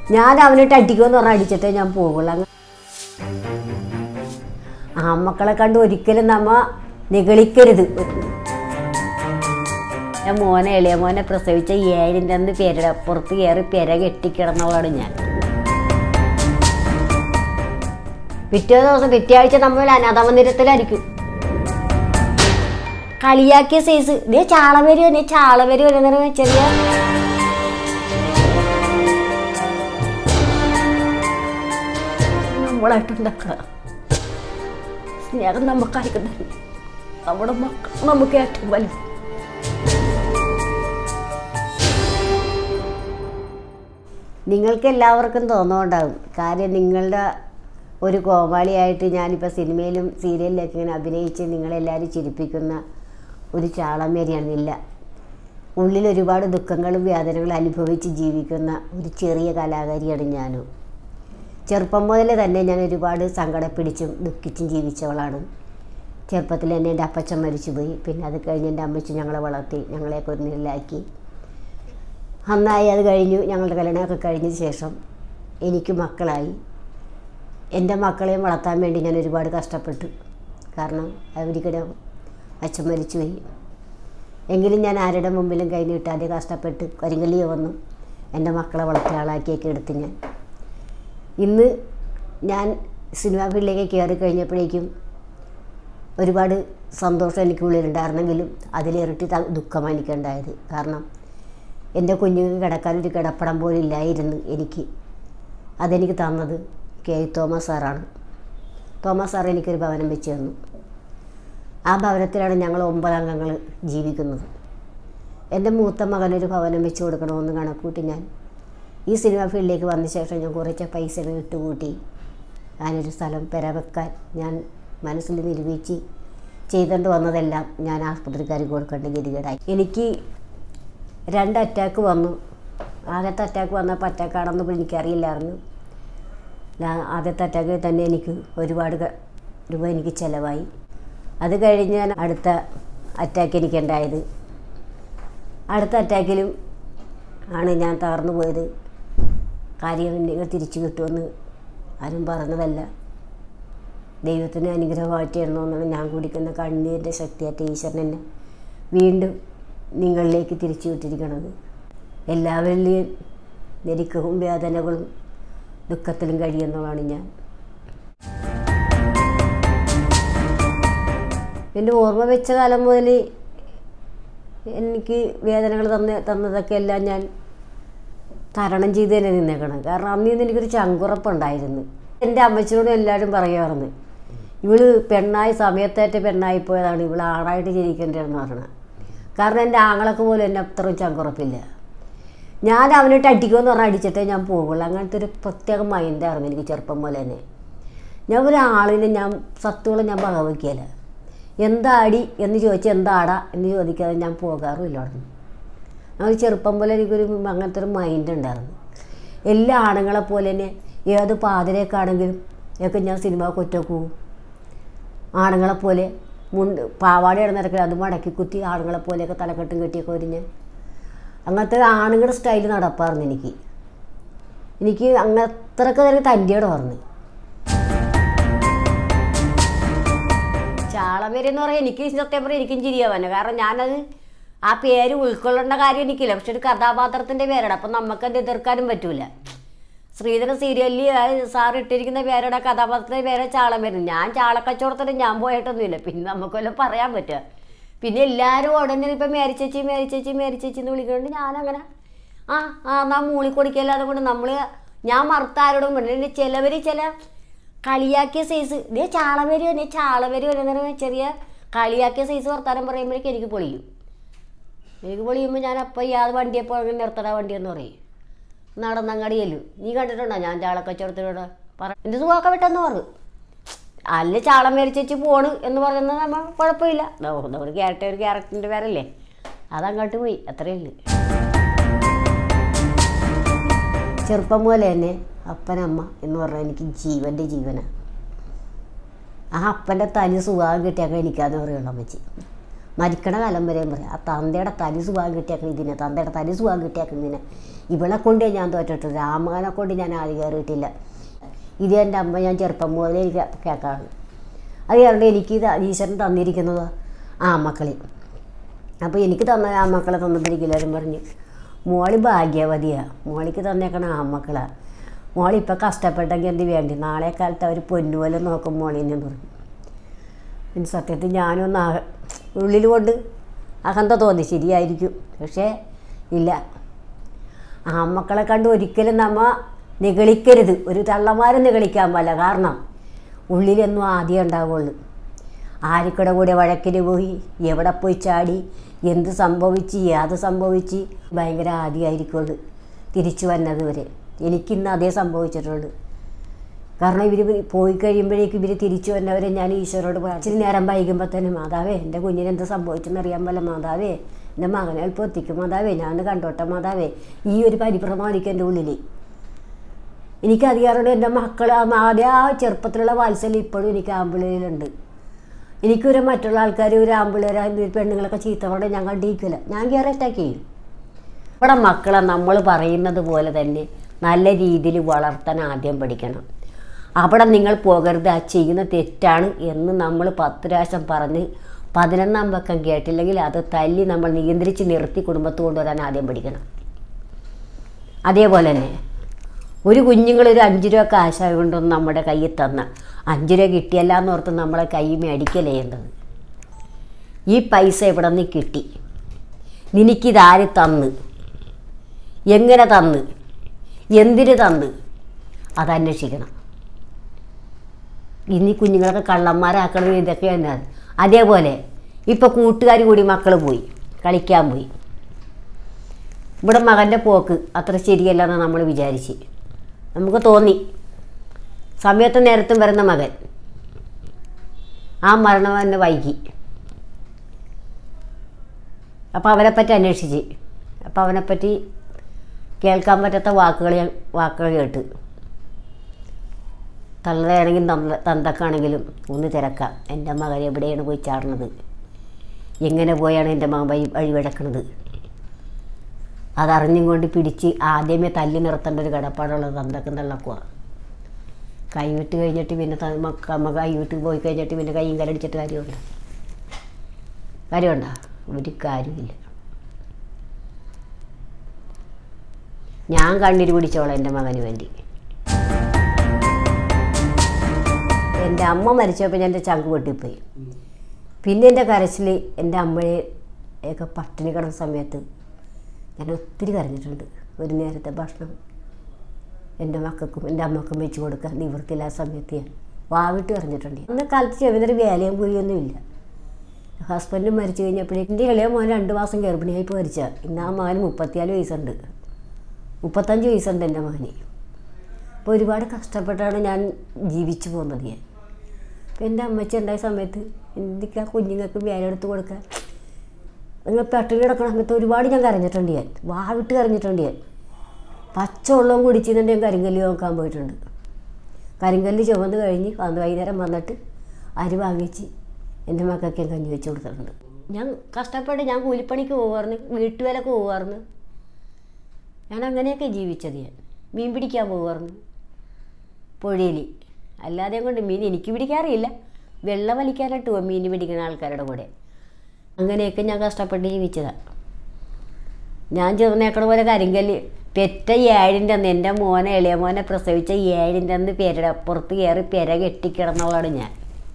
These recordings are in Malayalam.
ഞാൻ അവനിട്ട് അടിക്കുമെന്ന് പറഞ്ഞാൽ അടിച്ചിട്ടേ ഞാൻ പോകുള്ളൂ അങ്ങ് ആ മക്കളെ കണ്ട് ഒരിക്കലും നമ്മ നിഗളിക്കരുത് ഞാൻ മോനെ എളിയ മോനെ പ്രസവിച്ച ഏഴിൻ്റെ അന്ന് പേരുടെ പുറത്ത് കയറി പെര കെട്ടിക്കിടന്നവളാണ് ഞാൻ പിറ്റേ ദിവസം പിറ്റേ ആഴ്ച നമ്മൾ അനാഥ മന്ദിരത്തിലായിരിക്കും കളിയാക്കിയ സൈസ് നീ ചാള വരും നീ ചാള വരും എന്നൊരു ചെറിയ നമ്മളായിട്ടുണ്ടാക്കുക സ്നേഹം നമുക്കായിരിക്കും നമ്മുടെ മക്കൾ നമുക്ക് ഏറ്റവും വലുത് നിങ്ങൾക്ക് എല്ലാവർക്കും തോന്നുന്നുണ്ടാകും കാര്യം നിങ്ങളുടെ ഒരു കോമാളിയായിട്ട് ഞാനിപ്പോൾ സിനിമയിലും സീരിയലിലൊക്കെ ഇങ്ങനെ അഭിനയിച്ച് നിങ്ങളെല്ലാവരും ചിരിപ്പിക്കുന്ന ഒരു ചാളമേരിയാണില്ല ഉള്ളിൽ ഒരുപാട് ദുഃഖങ്ങളും വേദനകളും അനുഭവിച്ച് ജീവിക്കുന്ന ഒരു ചെറിയ കലാകാരിയാണ് ഞാനും ചെറുപ്പം മുതൽ തന്നെ ഞാൻ ഒരുപാട് സങ്കടപ്പിടിച്ചും ദുഃഖിച്ചും ജീവിച്ചവളാണ് ചെറുപ്പത്തിൽ തന്നെ എൻ്റെ അപ്പച്ചൻ മരിച്ചുപോയി പിന്നെ അത് കഴിഞ്ഞ് എൻ്റെ അമ്മച്ചി ഞങ്ങളെ വളർത്തി ഞങ്ങളെയൊക്കെ ഒരു നിലയിലാക്കി നന്നായി അത് കഴിഞ്ഞു ഞങ്ങളുടെ കല്യാണമൊക്കെ കഴിഞ്ഞ ശേഷം എനിക്ക് മക്കളായി എൻ്റെ മക്കളെയും വളർത്താൻ വേണ്ടി ഞാൻ ഒരുപാട് കഷ്ടപ്പെട്ടു കാരണം അവരിക്കടെ അച്ഛൻ മരിച്ചുപോയി എങ്കിലും ഞാൻ ആരുടെ മുമ്പിലും കൈ നീട്ടാതെ കഷ്ടപ്പെട്ട് കരിങ്കല്ലിയ വന്നു എൻ്റെ മക്കളെ വളർത്തിയ ആളാക്കിയൊക്കെ എടുത്ത് ഞാൻ ഇന്ന് ഞാൻ സിനിമാ ഫീൽഡിലേക്ക് കയറി കഴിഞ്ഞപ്പോഴേക്കും ഒരുപാട് സന്തോഷം എനിക്കുള്ളിലുണ്ടായിരുന്നെങ്കിലും അതിലിരട്ടി ത- ദുഃഖമാണ് എനിക്കുണ്ടായത് കാരണം എൻ്റെ കുഞ്ഞുങ്ങൾക്ക് കിടക്കാനൊരു കിടപ്പടം പോലും ഇല്ലായിരുന്നു എനിക്ക് അതെനിക്ക് തന്നത് കെ ഐ തോമസ് സാറാണ് തോമസ് സാർ എനിക്കൊരു ഭവനം വെച്ച് തന്നു ആ ഭവനത്തിലാണ് ഞങ്ങൾ ഒമ്പത് അംഗങ്ങൾ ജീവിക്കുന്നത് എൻ്റെ മൂത്ത മകനൊരു ഭവനം വെച്ച് കൊടുക്കണമെന്ന് കണക്കൂട്ടി ഞാൻ ഈ സിനിമ ഫീൽഡിലേക്ക് വന്ന ശേഷം ഞാൻ കുറച്ച് പൈസ ഇട്ടുകൂട്ടി ഞാനൊരു സ്ഥലം പെര വെക്കാൻ ഞാൻ മനസ്സിൽ നിരൂപിച്ച് ചെയ്തുകൊണ്ട് വന്നതെല്ലാം ഞാൻ ആസ്പത്രിക്കാർക്ക് കൊടുക്കേണ്ട ഗതികേടായി എനിക്ക് രണ്ട് അറ്റാക്ക് വന്നു ആദ്യത്തെ അറ്റാക്ക് വന്നപ്പോൾ അറ്റാക്കാണെന്ന് എനിക്കറിയില്ലായിരുന്നു ലാ- ആദ്യത്തെ അറ്റാക്കിൽ തന്നെ എനിക്ക് ഒരുപാട് ക- രൂപ എനിക്ക് ചിലവായി അത് കഴിഞ്ഞ് ഞാൻ അടുത്ത അറ്റാക്ക് എനിക്കുണ്ടായത് അടുത്ത അറ്റാക്കിലും ആണ് ഞാൻ തകർന്നു പോയത് കാര്യം നിങ്ങൾ തിരിച്ചു കിട്ടുമെന്ന് ആരും പറഞ്ഞതല്ല ദൈവത്തിന് അനുഗ്രഹമായിട്ടായിരുന്നു എന്നാണ് ഞാൻ കുടിക്കുന്ന കണ്ണീരിൻ്റെ ശക്തിയായിട്ട് ഈശ്വരൻ എന്നെ വീണ്ടും നിങ്ങളിലേക്ക് തിരിച്ചു വിട്ടിരിക്കണത് എല്ലാവരിലെയും ഞെരുക്കവും വേദനകളും ദുഃഖത്തിലും കഴിയുന്നതാണ് ഞാൻ എൻ്റെ ഓർമ്മ വെച്ച കാലം മുതൽ എനിക്ക് വേദനകൾ തന്ന തന്നതൊക്കെ എല്ലാം ഞാൻ തരണം ചെയ്ത് തന്നെ നിന്നേക്കണം കാരണം അന്ന് ഇന്ന് എനിക്കൊരു ചങ്കുറപ്പുണ്ടായിരുന്നു എൻ്റെ അമ്മച്ചിനോട് എല്ലാവരും പറയുമായിരുന്നു ഇവള് പെണ്ണായി സമയത്തേറ്റ പെണ്ണായി പോയതാണ് ഇവൾ ആണായിട്ട് ജനിക്കേണ്ടതെന്ന് പറയണത് കാരണം എൻ്റെ ആങ്ങളൊക്കെ പോലും എന്നെ അത്രയും ചങ്കുറപ്പില്ല ഞാൻ അവനിട്ട് അടിക്കുമെന്ന് പറഞ്ഞാൽ അടിച്ചിട്ടേ ഞാൻ പോകുള്ളൂ അങ്ങനത്തെ ഒരു പ്രത്യേക മൈൻഡായിരുന്നു എനിക്ക് ചെറുപ്പം പോലെ തന്നെ ഞാൻ ഒരാളിനെ ഞാൻ സത്തുകളെ ഞാൻ ഭഗവയ്ക്കല എന്താ അടി എന്ന് ചോദിച്ചാൽ എന്താടാ എന്ന് ചോദിക്കാതെ ഞാൻ പോകാറുമില്ല അവിടെ ഞങ്ങൾ ചെറുപ്പം പോലെ എനിക്കൊരു അങ്ങനത്തെ ഒരു മൈൻഡ് ഉണ്ടായിരുന്നു എല്ലാ ആണുങ്ങളെ പോലെ തന്നെ ഏത് പാതിരേക്കാണെങ്കിലും ഒക്കെ ഞാൻ സിനിമ കൊറ്റൊക്കെ പോകും ആണുങ്ങളെ പോലെ മുണ്ട് പാവാട ഇടുന്നിടയ്ക്ക് അത് മടക്കി കുത്തി ആണുങ്ങളെ പോലെയൊക്കെ തലക്കെട്ടും കെട്ടിയൊക്കെ വരും അങ്ങനത്തെ ഒരു ആണുങ്ങളുടെ സ്റ്റൈൽ നടപ്പായിരുന്നു എനിക്ക് എനിക്ക് അങ്ങനത്രക്ക് തന്നെ തൻ്റെയോടെ പറഞ്ഞു ചാളമേരി എന്ന് പറയാൻ എനിക്ക് സത്യം പറയാം എനിക്കും ചിരിയാവാനോ കാരണം ഞാനത് ആ പേര് ഉൾക്കൊള്ളേണ്ട കാര്യം എനിക്കില്ല പക്ഷെ ഒരു കഥാപാത്രത്തിൻ്റെ പേരാണ് അപ്പം നമുക്കത് എതിർക്കാനും പറ്റൂല ശ്രീധരൻ സീരിയലിൽ സാർ ഇട്ടിരിക്കുന്ന പേരുടെ കഥാപാത്രത്തിൻ്റെ പേര് ചാളമേരി ഞാൻ ചാളക്കച്ചവടത്തിന് ഞാൻ പോയിട്ടൊന്നുമില്ല പിന്നെ നമുക്ക് വല്ലതും പറയാൻ പറ്റുക പിന്നെ എല്ലാവരും ഉടനെ ഇപ്പം മേരിച്ചേച്ചി മേരിച്ചേച്ചി മേരിച്ചേച്ചി എന്ന് വിളിക്കുന്നുണ്ട് ഞാനങ്ങനെ ആ ആ എന്നാ മൂളിക്കൊടിക്കല്ലാതെ കൊണ്ട് നമ്മൾ ഞാൻ മറുത്ത ആരോടും പറഞ്ഞു ചിലവർ ചില കളിയാക്കിയ സൈസ് നീ ചാള വരുമോ നീ ചാള വരുമോ എന്നൊരു ചെറിയ കളിയാക്കിയ സൈസ് വർത്താനം പറയുമ്പോഴേക്കും എനിക്ക് പൊളിയും എനിക്ക് പൊളിയുമ്പോൾ ഞാൻ അപ്പം യാത് വണ്ടിയപ്പോൾ അങ്ങനെ നിർത്തട വണ്ടി എന്ന് പറയും നടന്നങ്ങാടി ചെല്ലും നീ കണ്ടിട്ടുണ്ടോ ഞാൻ ചാളക്കച്ചവടത്തിലൂടെ പറ എൻ്റെ സുഖമൊക്കെ വിട്ടെന്ന് പറഞ്ഞു അല്ല ചാളം മേടിച്ചു പോണ് എന്ന് പറയുന്നത് നമ്മൾ കുഴപ്പമില്ല ദാ ഒരു ക്യാരക്ടർ ഒരു ക്യാരക്ടറിൻ്റെ പേരല്ലേ അതങ്ങോട്ട് പോയി അത്രയേ ഉള്ളൂ ചെറുപ്പം പോലെ തന്നെ അപ്പനമ്മ എന്ന് പറഞ്ഞാൽ എനിക്ക് ജീവൻ്റെ ജീവനാണ് ആ അപ്പൻ്റെ തനി സുഖം കിട്ടിയാൽ എനിക്കാന്ന് പറയുള്ളൂ അമ്മച്ചി മരിക്കണ കാലം വരെയും പറയാം ആ തന്തയുടെ തലി സുഖം കിട്ടിയാക്കുന്ന ഇതിനെ തന്തയുടെ തലി സുഖം കിട്ടിയാക്കുന്നതിനെ ഇവളെ കൊണ്ടേ ഞാൻ തോറ്റിട്ടു രാമകനെ കൊണ്ട് ഞാൻ ആദ്യം കയറിയിട്ടില്ല ഇത് എൻ്റെ അമ്മ ഞാൻ ചെറുപ്പം മുതലേ എനിക്ക് കേൾക്കാറുണ്ട് അത് കാരണം എനിക്ക് ഇത് ഈശ്വരൻ തന്നിരിക്കുന്നത് ആ മക്കളെ അപ്പോൾ എനിക്ക് തന്ന ആ മക്കളെ തന്നപ്പോഴേക്കും എല്ലാവരും പറഞ്ഞു മോളി ഭാഗ്യവതിയാണ് മോളിക്ക് തന്നേക്കണ ആ മക്കളാണ് മോളിപ്പോൾ കഷ്ടപ്പെട്ടെങ്കിൽ എന്ത് വേണ്ടി നാളെ കാലത്ത് അവർ പൊന്നുപോലെ നോക്കും മോളിനെ പറഞ്ഞു പിന്നെ സത്യത്തിൽ ഞാനൊന്ന് ആ ഉള്ളിൽ കൊണ്ട് അഹന്ത തോന്നി ശരിയായിരിക്കും പക്ഷേ ഇല്ല ആ മക്കളെ കണ്ട് ഒരിക്കലും നമ്മ നിഗളിക്കരുത് ഒരു തള്ളമാരും നിഗളിക്കാൻ പാടില്ല കാരണം ഉള്ളിലെന്നും ആദ്യം ഉണ്ടാവുള്ളൂ ആർക്കിടെ കൂടെ വഴക്കിന് പോയി എവിടെ പോയി ചാടി എന്ത് സംഭവിച്ച് യാത് സംഭവിച്ച് ഭയങ്കര ആദ്യമായിരിക്കുള്ളൂ തിരിച്ചു വന്നത് വരെ എനിക്കിന്ന് അതേ സംഭവിച്ചിട്ടുള്ളൂ കാരണം ഇവർ പോയി കഴിയുമ്പോഴേക്കും ഇവർ തിരിച്ചു വന്നവരെ ഞാൻ ഈശ്വരോട് പറയാം ഇച്ചിരി നേരം വൈകുമ്പോൾ തന്നെ മാതാവേ എൻ്റെ കുഞ്ഞിന് എന്ത് സംഭവിച്ചെന്ന് അറിയാൻ പോലെ മാതാവേ എൻ്റെ മകനെ എളുപ്പം എത്തിക്കും മാതാവേ ഞാൻ കണ്ടോട്ടെ മാതാവേ ഈ ഒരു പരിഭ്രമം എനിക്ക് എൻ്റെ ഉള്ളിൽ എനിക്ക് അധികാരമുണ്ട് എൻ്റെ മക്കൾ ആദ്യം ആ ചെറുപ്പത്തിലുള്ള വാത്സല്യം ഇപ്പോഴും എനിക്ക് ആമ്പിളയിലുണ്ട് എനിക്കൊരു മറ്റുള്ള ആൾക്കാർ ഒരു ആമ്പിളേരെ പെണ്ണുങ്ങളൊക്കെ ചീത്ത പറഞ്ഞാൽ ഞാൻ കണ്ടിരിക്കില്ല ഞാൻ കയറി അറ്റാക്ക് ചെയ്യും ഇവിടെ മക്കളെ നമ്മൾ പറയുന്നത് പോലെ തന്നെ നല്ല രീതിയിൽ വളർത്താൻ ആദ്യം പഠിക്കണം അവിടെ നിങ്ങൾ പോകരുത് ആ ചെയ്യുന്ന തെറ്റാണ് എന്ന് നമ്മൾ പത്ത് പ്രാവശ്യം പറഞ്ഞ് പതിനൊന്നാം പക്കം കേട്ടില്ലെങ്കിൽ അത് തല്ലി നമ്മൾ നിയന്ത്രിച്ച് നിർത്തി കുടുംബത്ത് കൊണ്ടുവരാൻ ആദ്യം പഠിക്കണം അതേപോലെ തന്നെ ഒരു കുഞ്ഞുങ്ങൾ ഒരു അഞ്ച് രൂപ കാശ് കൊണ്ടൊന്നും നമ്മുടെ കയ്യിൽ തന്ന അഞ്ച് രൂപ കിട്ടിയല്ല എന്നോർത്ത് നമ്മളെ കൈ മേടിക്കലേ ചെയ്യേണ്ടത് ഈ പൈസ എവിടെ നിന്ന് കിട്ടി നിനക്കിതാര് തന്ന് എങ്ങനെ തന്ന് എന്തിന് തന്ന് അതന്വേഷിക്കണം ഇനി കുഞ്ഞുങ്ങളൊക്കെ കള്ളന്മാരാക്കണത് ഇതൊക്കെ തന്നെയാണ് അതേപോലെ ഇപ്പോൾ കൂട്ടുകാർ കൂടി മക്കൾ പോയി കളിക്കാൻ പോയി ഇവിടെ മകൻ്റെ പോക്ക് അത്ര ശരിയല്ലെന്ന് നമ്മൾ വിചാരിച്ച് നമുക്ക് തോന്നി സമയത്ത് നേരത്തും വരുന്ന മകൻ ആ മരണം തന്നെ വൈകി അപ്പോൾ അവനെപ്പറ്റി അന്വേഷിച്ച് അപ്പോൾ അവനെപ്പറ്റി കേൾക്കാൻ പറ്റാത്ത വാക്കുകൾ ഞാൻ വാക്കുകൾ കേട്ട് തള്ളയാണെങ്കിലും തന്ത തന്തക്കാണെങ്കിലും ഒന്ന് തിരക്കാം എൻ്റെ മകൻ എവിടെയാണ് പോയി ചാടുന്നത് എങ്ങനെ പോയാണ് എൻ്റെ മകൻ വഴി വഴിവിടക്കണത് അതറിഞ്ഞും കൊണ്ട് പിടിച്ച് ആദ്യമേ തല്ലി നിർത്തേണ്ട ഒരു കടപ്പാടുള്ളത് തന്തക്കും തള്ളക്കുക കൈവിട്ട് കഴിഞ്ഞിട്ട് പിന്നെ ത- മക്ക അമ്മ കൈവിട്ട് പോയി കഴിഞ്ഞിട്ട് പിന്നെ കൈയും കലടിച്ചിട്ട് കാര്യമുണ്ട് കാര്യമുണ്ടോ ഒരു കാര്യമില്ല ഞാൻ കണ്ണീര് പിടിച്ചോളാം എൻ്റെ മകന് വേണ്ടി എൻ്റെ അമ്മ മരിച്ചപ്പോൾ ഞാൻ എൻ്റെ ചങ്ക് പൊട്ടിപ്പോയി പിന്നെ എൻ്റെ കരച്ചിൽ എൻ്റെ അമ്മയെ ഒക്കെ പട്ടിണി കിടന്ന സമയത്ത് ഞാൻ ഒത്തിരി കരഞ്ഞിട്ടുണ്ട് ഒരു നേരത്തെ ഭക്ഷണം എൻ്റെ മക്കൾക്കും എൻ്റെ അമ്മക്കും വെച്ച് കൊടുക്കാൻ നിവർത്തില്ലാത്ത സമയത്ത് ഞാൻ വാവിട്ട് കരഞ്ഞിട്ടുണ്ട് അന്ന് കാലത്ത് ചെവിനൊരു വേലയും കൂലിയൊന്നും ഇല്ല ഹസ്ബൻഡ് മരിച്ചു കഴിഞ്ഞപ്പോഴേക്കും എൻ്റെ ഇളയ മോൻ രണ്ട് മാസം ഗർഭിണിയായി മരിച്ച ഇന്ന് ആ മകന് മുപ്പത്തിനാല് വയസ്സുണ്ട് മുപ്പത്തഞ്ച് വയസ്സുണ്ട് എൻ്റെ മകന് അപ്പോൾ ഒരുപാട് കഷ്ടപ്പെട്ടാണ് ഞാൻ ജീവിച്ചു പോകുന്നത് ഞാൻ അപ്പോൾ എൻ്റെ അമ്മച്ചി ഉണ്ടായ സമയത്ത് എന്തൊക്കെ കുഞ്ഞുങ്ങൾക്ക് വേലെടുത്ത് കൊടുക്കാൻ നിങ്ങൾ പട്ടിണി കിടക്കുന്ന സമയത്ത് ഒരുപാട് ഞാൻ കരഞ്ഞിട്ടുണ്ട് ഞാൻ വാവിട്ട് കരഞ്ഞിട്ടുണ്ട് ഞാൻ പച്ചവെള്ളം കുടിച്ചിട്ട് ഞാൻ കരിങ്കല്ല് നോക്കാൻ പോയിട്ടുണ്ട് കരിങ്കല്ല് ചുമന്ന് കഴിഞ്ഞ് വന്ന് വൈകുന്നേരം വന്നിട്ട് അരി വാങ്ങിച്ച് എൻ്റെ മക്കൾക്ക് ഞാൻ കഞ്ഞി വെച്ച് കൊടുത്തിട്ടുണ്ട് ഞാൻ കഷ്ടപ്പെട്ട് ഞാൻ കൂലിപ്പണിക്ക് പോകുമായിരുന്നു വീട്ടുവേലക്ക് പോകുമായിരുന്നു ഞാൻ അങ്ങനെയൊക്കെ ജീവിച്ചത് ഞാൻ മീൻ പിടിക്കാൻ പോകുമായിരുന്നു പുഴയിൽ അല്ലാതെ കൊണ്ട് മീൻ എനിക്ക് പിടിക്കാറില്ല വെള്ളം വലിക്കാനായിട്ട് പോകും മീൻ പിടിക്കുന്ന ആൾക്കാരുടെ കൂടെ അങ്ങനെയൊക്കെ ഞാൻ കഷ്ടപ്പെട്ട് ജീവിച്ചതാണ് ഞാൻ ചെറുന്നേക്കണ പോലെ കരിങ്കല്ല് പെറ്റ ഏഴിൻ്റെ അന്ന് എൻ്റെ മോനെ ഇളയ മോനെ പ്രസവിച്ച ഏഴിൻ്റെ അന്ന് പെരട പുറത്ത് കയറി പെര കെട്ടിക്കിടന്നവളാണ് ഞാൻ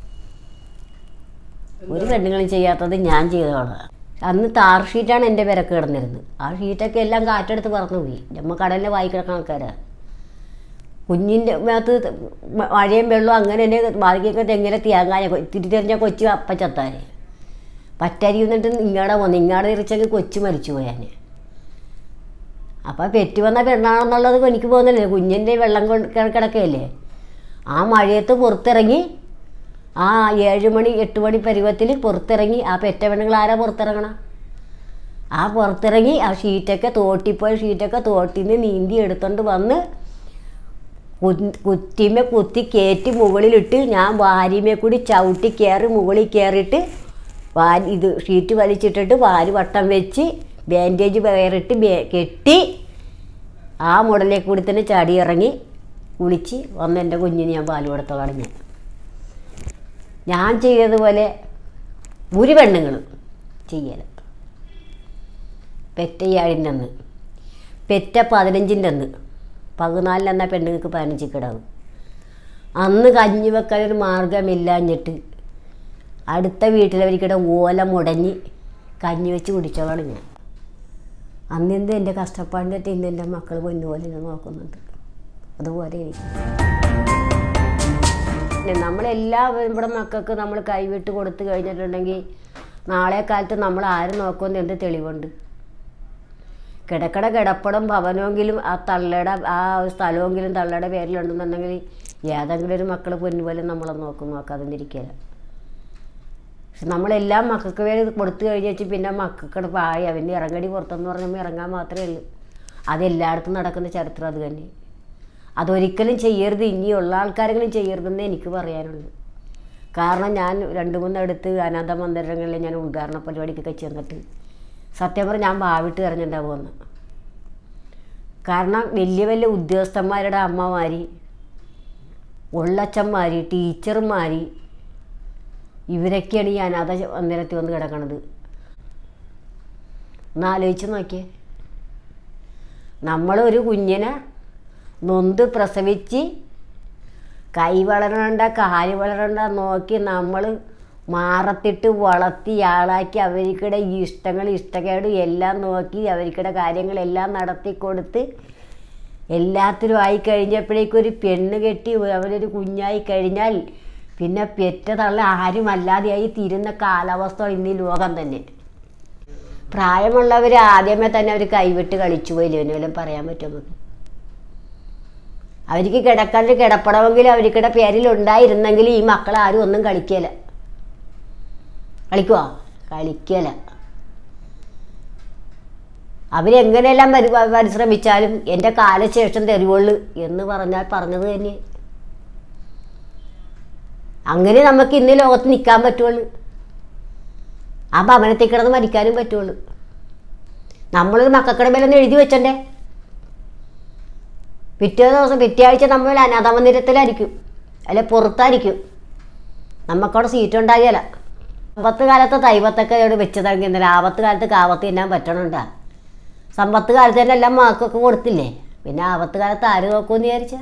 ഒരു പെണ്ണുങ്ങളും ചെയ്യാത്തത് ഞാൻ ചെയ്തവളാണ് അന്ന് താർ ഷീറ്റാണ് എൻ്റെ പെരക്ക് കിടന്നിരുന്നത് ആ ഷീറ്റൊക്കെ എല്ലാം കാറ്റെടുത്ത് പറന്നു പോയി നമ്മൾ കടലിൽ വായിക്കിടക്കുന്ന ആൾക്കാരാണ് കുഞ്ഞിൻ്റെ അകത്ത് മഴയും വെള്ളവും അങ്ങനെ തന്നെ ബാക്കിയൊക്കെ തെങ്ങിലെ തേങ്ങായ തിരിച്ചറിഞ്ഞ കൊച്ചു അപ്പം ചത്താനെ പറ്റരി എന്നിട്ട് ഇങ്ങാടെ വന്നു ഇങ്ങാടെ തിരിച്ചെങ്കിൽ കൊച്ചു മരിച്ചു പോയാൻ അപ്പം പെറ്റു വന്ന പെണ്ണാണെന്നുള്ളത് എനിക്ക് പോകുന്നില്ലേ കുഞ്ഞിൻ്റെ വെള്ളം കൊണ്ട് കിട- കിടക്കുകയല്ലേ ആ മഴയത്ത് പുറത്തിറങ്ങി ആ ഏഴ് മണി എട്ട് മണി പരുവത്തിൽ പുറത്തിറങ്ങി ആ പെറ്റ പെണ്ണുങ്ങൾ ആരാ പുറത്തിറങ്ങണം ആ പുറത്തിറങ്ങി ആ ഷീറ്റൊക്കെ തോട്ടിപ്പോയ ഷീറ്റൊക്കെ തോട്ടിൽ നിന്ന് നീന്തി എടുത്തോണ്ട് വന്ന് കു- കുത്തിമേ കുത്തി കയറ്റി മുകളിലിട്ട് ഞാൻ വാരിമേ കൂടി ചവിട്ടി കയറി മുകളിൽ കയറിയിട്ട് വാരി ഇത് ഷീറ്റ് വലിച്ചിട്ടിട്ട് വാരി വട്ടം വെച്ച് ബാൻഡേജ് വേറിട്ട് ബേ- കെട്ടി ആ മുടലേക്ക് കൂടി തന്നെ ചാടി ഇറങ്ങി കുളിച്ച് വന്ന് എൻ്റെ കുഞ്ഞിന് ഞാൻ പാൽ കൊടുത്തോളാണ് ഞാൻ ഞാൻ ചെയ്തതുപോലെ ഒരു പെണ്ണുങ്ങളും ചെയ്യല പെറ്റ ഏഴിൻ്റെ അന്ന് പെറ്റ പതിനഞ്ചിൻ്റെ അന്ന് പതിനാലിനെന്നാ പെണ്ണുങ്ങൾക്ക് പതിനഞ്ച് കിടാവും അന്ന് കഞ്ഞി വെക്കാൻ ഒരു മാർഗമില്ലാഞ്ഞിട്ട് അടുത്ത വീട്ടിലവർക്കിടെ ഓല മുടഞ്ഞ് കഞ്ഞി വെച്ച് കുടിച്ചോളാണ് ഞാൻ അന്നെന്ത് എൻ്റെ കഷ്ടപ്പാടിൻ്റെ ഇന്ന് എൻ്റെ മക്കൾ പൊന്നുപോലെ എന്നെ നോക്കുന്നുണ്ട് അതുപോലെ എനിക്ക് പിന്നെ നമ്മളെല്ലാ ഇവിടെ മക്കൾക്ക് നമ്മൾ കൈവിട്ട് കൊടുത്തു കഴിഞ്ഞിട്ടുണ്ടെങ്കിൽ നാളെ കാലത്ത് നമ്മൾ ആരും നോക്കുമെന്ന് എന്ത് തെളിവുണ്ട് കിടക്കട കിടപ്പടം ഭവനമെങ്കിലും ആ തള്ളയുടെ ആ ഒരു സ്ഥലമെങ്കിലും തള്ളയുടെ പേരിലുണ്ടെന്നുണ്ടെങ്കിൽ ഏതെങ്കിലും ഒരു മക്കൾ പൊന്നുപോലെ നമ്മളെ നോക്കും നോക്കാതെ ഇരിക്കില്ല പക്ഷെ നമ്മളെല്ലാം മക്കൾക്ക് വേണ്ടി കൊടുത്തു കഴിഞ്ഞ് വെച്ച് പിന്നെ മക്കൾക്കടെ പായ അവൻ്റെ ഇറങ്ങടി പുറത്തെന്ന് പറഞ്ഞാൽ ഇറങ്ങാൻ മാത്രമേ ഉള്ളൂ അതെല്ലായിടത്തും നടക്കുന്ന ചരിത്രം അത് തന്നെ അതൊരിക്കലും ചെയ്യരുത് ഇനിയുള്ള ആൾക്കാരെങ്കിലും ചെയ്യരുതെന്നേ എനിക്ക് പറയാനുള്ളൂ കാരണം ഞാൻ രണ്ട് മൂന്നിടത്ത് അനാഥ മന്ദിരങ്ങളിൽ ഞാൻ ഉദ്ഘാടന പരിപാടിക്കൊക്കെ ചെന്നിട്ട് സത്യം പറഞ്ഞാൽ ഞാൻ ഭാവിട്ട് കരഞ്ഞിട്ടുണ്ടാവുമെന്ന് കാരണം വലിയ വലിയ ഉദ്യോഗസ്ഥന്മാരുടെ അമ്മമാർ ഉള്ളച്ചന്മാർ ടീച്ചർമാർ ഇവരൊക്കെയാണ് ഈ അനാഥ മന്ദിരത്തിൽ വന്ന് കിടക്കണത് ഒന്ന് ആലോചിച്ച് നോക്കിയേ നമ്മളൊരു കുഞ്ഞിനെ നൊന്ത് പ്രസവിച്ച് കൈ വളരണ്ട കാല് വളരണ്ട നോക്കി നമ്മൾ മാറത്തിട്ട് വളർത്തി ആളാക്കി അവർക്കിടെ ഈ ഇഷ്ടങ്ങൾ ഇഷ്ടക്കേട് എല്ലാം നോക്കി അവർക്കിടെ കാര്യങ്ങളെല്ലാം നടത്തി കൊടുത്ത് എല്ലാത്തിലും ആയി കഴിഞ്ഞപ്പോഴേക്കും ഒരു പെണ്ണ് കെട്ടി അവരൊരു കുഞ്ഞായി കഴിഞ്ഞാൽ പിന്നെ പെറ്റ തള്ള ആരും അല്ലാതെയായി തീരുന്ന കാലാവസ്ഥ ഇന്ന് ഈ ലോകം തന്നെ പ്രായമുള്ളവർ ആദ്യമേ തന്നെ അവർ കൈവിട്ട് കളിച്ചു പോയില്ലേ വല്ലതും പറയാൻ പറ്റുമോ നമുക്ക് അവർക്ക് കിടക്കാണ്ട് കിടപ്പണമെങ്കിൽ അവർക്കിടെ പേരിലുണ്ടായിരുന്നെങ്കിൽ ഈ മക്കൾ ആരും ഒന്നും കളിക്കല കളിക്കുവോ കളിക്കല അവരെങ്ങനെയെല്ലാം പരി പരിശ്രമിച്ചാലും എൻ്റെ കാലശേഷം തരുവുള്ളൂ എന്ന് പറഞ്ഞാൽ പറഞ്ഞത് തന്നെ അങ്ങനെ നമുക്ക് ഇന്ന് ലോകത്ത് നിൽക്കാൻ പറ്റുള്ളൂ ആ ഭവനത്തിൽ കിടന്ന് മരിക്കാനും പറ്റുള്ളൂ നമ്മളൊരു മക്കക്കട മേലൊന്ന് എഴുതി വെച്ചണ്ടേ പിറ്റേ ദിവസം പിറ്റേ ആഴ്ച നമ്മൾ അനാഥ മന്ദിരത്തിലായിരിക്കും അല്ലെ പുറത്തായിരിക്കും നമുക്കവിടെ സീറ്റ് ഉണ്ടാകില്ല സമ്പത്ത് കാലത്ത് തൈവത്തൊക്കെ ഇവിടെ വെച്ചതാണെങ്കിൽ ഇന്നലെ ആപത്ത് കാലത്ത് കാവത്ത് തിന്നാൻ പറ്റണുണ്ടാ സമ്പത്ത് കാലത്ത് തന്നെ എല്ലാം മക്കൾക്ക് കൊടുത്തില്ലേ പിന്നെ ആപത്ത് കാലത്ത് ആര് നോക്കുമെന്ന് വിചാരിച്ച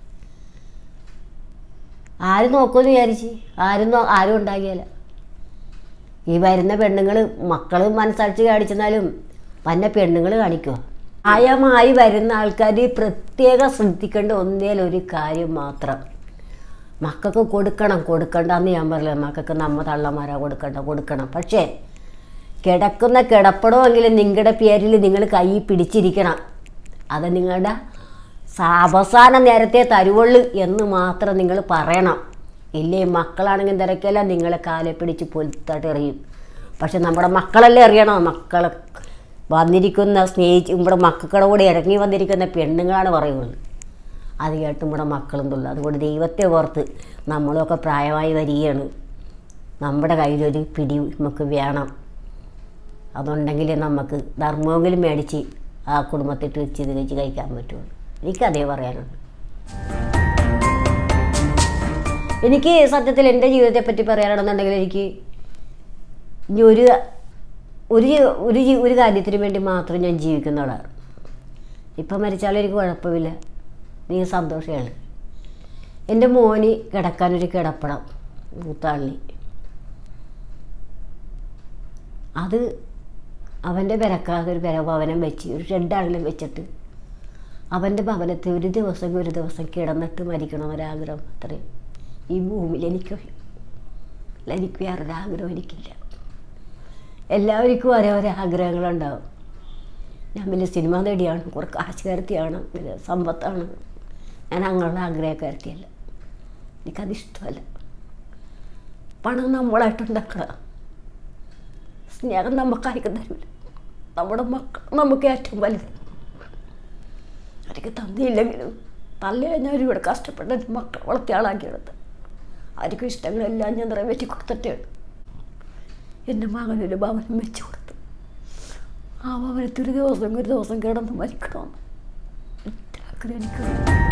ആര് നോക്കുമെന്ന് വിചാരിച്ച് ആരും നോ ആരും ഉണ്ടാകില്ല ഈ വരുന്ന പെണ്ണുങ്ങൾ മക്കൾ മനസ്സാക്ഷി കാണിച്ചെന്നാലും വന്ന പെണ്ണുങ്ങൾ കാണിക്കുമോ പ്രായമായി വരുന്ന ആൾക്കാർ പ്രത്യേകം ശ്രദ്ധിക്കേണ്ട ഒന്നേലൊരു കാര്യം മാത്രം മക്കൾക്ക് കൊടുക്കണം കൊടുക്കണ്ടെന്ന് ഞാൻ പറയില്ല മക്കൾക്ക് നമ്മ തള്ളമാരാ കൊടുക്കണ്ട കൊടുക്കണം പക്ഷേ കിടക്കുന്ന കിടപ്പണമെങ്കിലും നിങ്ങളുടെ പേരിൽ നിങ്ങൾ കൈ പിടിച്ചിരിക്കണം അത് നിങ്ങളുടെ സ- അവസാന നേരത്തെ തരുവുള്ളൂ എന്ന് മാത്രം നിങ്ങൾ പറയണം ഇല്ലേ മക്കളാണെങ്കിൽ തിരക്കല്ല നിങ്ങളെ കാലെ പിടിച്ച് പൊലുത്തായിട്ട് എറിയും പക്ഷെ നമ്മുടെ മക്കളല്ലേ അറിയണം മക്കളെ വന്നിരിക്കുന്ന സ്നേഹിച്ച് ഇവിടെ മക്കളുടെ കൂടെ ഇറങ്ങി വന്നിരിക്കുന്ന പെണ്ണുങ്ങളാണ് പറയുന്നത് അത് കേട്ട് നമ്മുടെ മക്കളും തുള്ളു അതുകൊണ്ട് ദൈവത്തെ ഓർത്ത് നമ്മളൊക്കെ പ്രായമായി വരികയാണ് നമ്മുടെ കയ്യിലൊരു പിടി നമുക്ക് വേണം അതുണ്ടെങ്കിൽ നമുക്ക് ധർമ്മമെങ്കിലും മേടിച്ച് ആ കുടുംബത്തിട്ട് വെച്ച് ഇത് വെച്ച് കഴിക്കാൻ പറ്റുള്ളൂ എനിക്കതേ പറയാനുള്ളൂ എനിക്ക് സത്യത്തിൽ എൻ്റെ ജീവിതത്തെ പറ്റി പറയാനാണെന്നുണ്ടെങ്കിൽ എനിക്ക് ഇനി ഒരു ഒരു ജീ- ഒരു ജീ- ഒരു കാര്യത്തിന് വേണ്ടി മാത്രം ഞാൻ ജീവിക്കുന്ന ആളാണ് ഇപ്പം മരിച്ചാലും എനിക്ക് കുഴപ്പമില്ല നീ സന്തോഷമാണ് എൻ്റെ മോന് കിടക്കാനൊരു കിടപ്പണം മൂത്താളി അത് അവൻ്റെ പെരക്കാതെ ഒരു പെരഭവനം വെച്ച് ഒരു ഷെഡാണെങ്കിലും വെച്ചിട്ട് അവൻ്റെ ഭവനത്തിൽ ഒരു ദിവസം ഒരു ദിവസം കിടന്നിട്ട് മരിക്കണമെന്നൊരാഗ്രഹം അത്രയും ഈ ഭൂമിയിൽ എനിക്ക് അല്ല എനിക്ക് വേറൊരു ആഗ്രഹം എനിക്കില്ല എല്ലാവർക്കും ഓരോ ഓരോ ആഗ്രഹങ്ങളുണ്ടാവും ഞാൻ വലിയ സിനിമ നടിയാണ് കുറെ കാശുകാരത്തിയാണ് വലിയ സമ്പത്താണ് ഞാൻ അങ്ങനെയുള്ള ആഗ്രഹക്കാരത്തിയല്ല എനിക്കതിഷ്ടമല്ല പണം നമ്മളായിട്ടുണ്ടാക്കണം സ്നേഹം നമുക്കായിരിക്കും തരില്ല നമ്മുടെ മക്കൾ നമുക്ക് ഏറ്റവും വലുത് അവർക്ക് തന്നില്ലെങ്കിലും തള്ളി കഴിഞ്ഞാൽ ഇവിടെ കഷ്ടപ്പെട്ട മക്കൾ വളർത്തിയ ആളാക്കിയെടുത്ത് ആർക്കും ഇഷ്ടങ്ങളെല്ലാം ഞാൻ നിറവേറ്റി കൊടുത്തിട്ടേ ഉള്ളൂ എൻ്റെ മകനൊരു ഭവനം വെച്ച് കൊടുത്തു ആ ഭവനത്തിൽ ഒരു ദിവസം ഒരു ദിവസം കിടന്ന് മരിക്കണമെന്ന് ഒറ്റ ആഗ്രഹം എനിക്കുണ്ട്